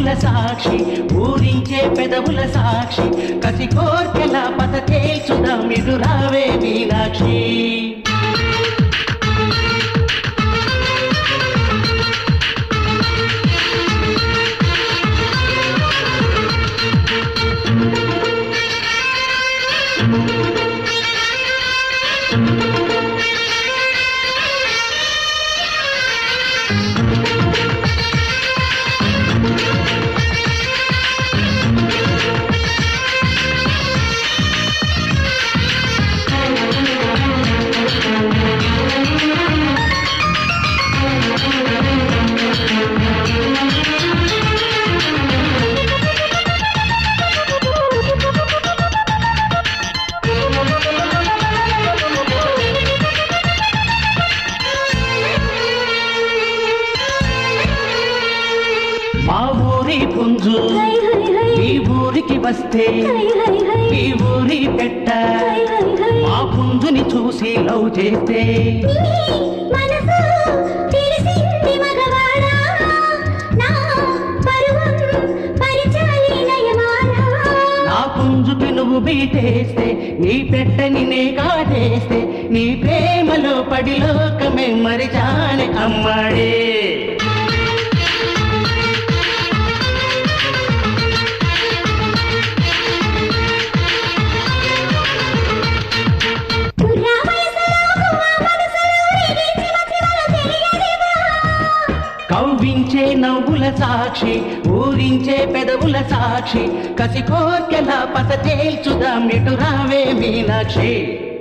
నవ్వుల సాక్షి ఊరించే పెదవుల సాక్షి కసి కోర్కెల పత తేల్చుదాం ఇటు రావే మీనాక్షి మా ఊరి పుంజు హై హై హై ఈ ఊరికి వస్తే హై హై హై ఈ ఊరి పెట్ట హై హై హై మా పుంజుని చూసి లవ్ చేస్తే నీ మనసు తెలిసింది మగవాడా నా పరువం పరిచాలి నయమానా నా పుంజుకి నువ్వు బీటేస్తే నీ పెట్టని నే కాటేస్తే నీ ప్రేమలో పడి లోకమే మరిచాని అమ్మాడే కుర్రా వయసులో కువ్వ మనసులో రేగే చిమ చిమలు తెలియనివా కవ్వించే నవ్వుల సాక్షి ఊరించే పెదవుల సాక్షి కసి కోర్కెల పత తేల్చుదాం ఇటు రావే మీనాక్షి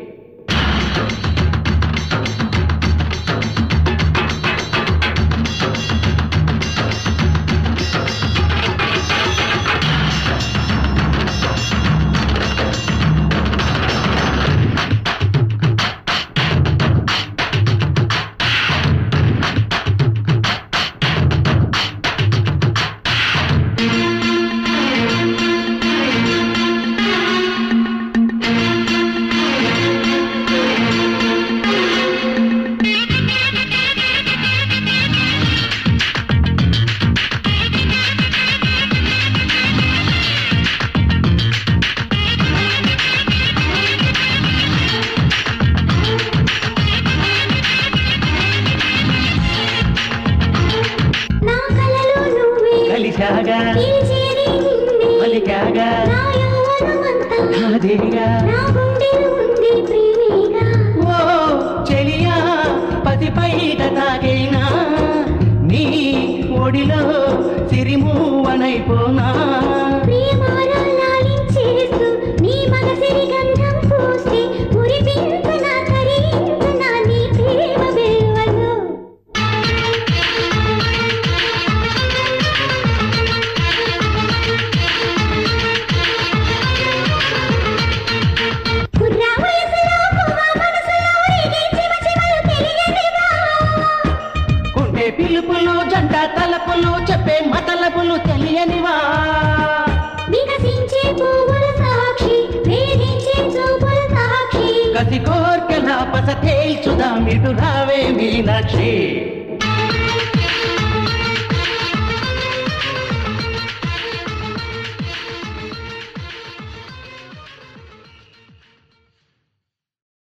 నా కలలో నువ్వే కలిశాగా పిలిచేది నిన్నే పలికాగా నా యవ్వనమంతా నాదేగా నా గుండెలో ఉంది ప్రేమేగా ఓ చెలియా పసిపైట తాగైనా నీ ఒడిలో సిరిమూవనైపోనా ప్రియమారా లాలించేస్తూ నీ మగసిరి గంధం పూస్తే మురిపించన కరించన నీ ప్రేమ బిల్వలు కుర్రా వయసులో కువ్వ మనసులో రేగే చిమ చిమలు తెలియనివా కుంటే పిలుపులు జంట తలపులు చెప్పే మతలపులు తెలియనివా వికసించే పువ్వుల సాక్షి వేధించే చూపుల సాక్షి గతి కోర్కెల పస తేల్చుదాం ఇటు రావే మీనాక్షి